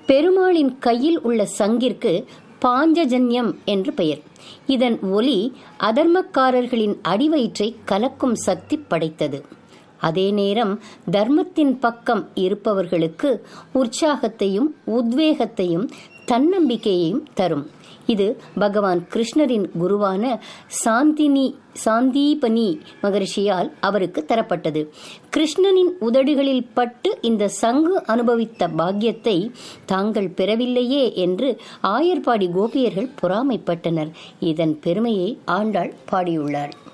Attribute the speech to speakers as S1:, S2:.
S1: பெருமாளின் கையில் உள்ள சங்கிற்கு பாஞ்சஜன்யம் என்று பெயர் இதன் ஒலி அதர்மக்காரர்களின் அடிவயிற்றை கலக்கும் சக்தி படைத்தது அதே நேரம் தர்மத்தின் பக்கம் இருப்பவர்களுக்கு உற்சாகத்தையும் உத்வேகத்தையும் தன்னம்பிக்கையையும் தரும் இது பகவான் கிருஷ்ணரின் குருவான சாந்தினி சாந்தீபனி மகரிஷியால் அவருக்கு தரப்பட்டது கிருஷ்ணனின் உதடுகளில் பட்டு இந்த சங்கு அனுபவித்த பாக்கியத்தை தாங்கள் பெறவில்லையே என்று ஆயர்பாடி கோபியர்கள் பொறாமைப்பட்டனர் இதன் பெருமையை ஆண்டாள் பாடியுள்ளார்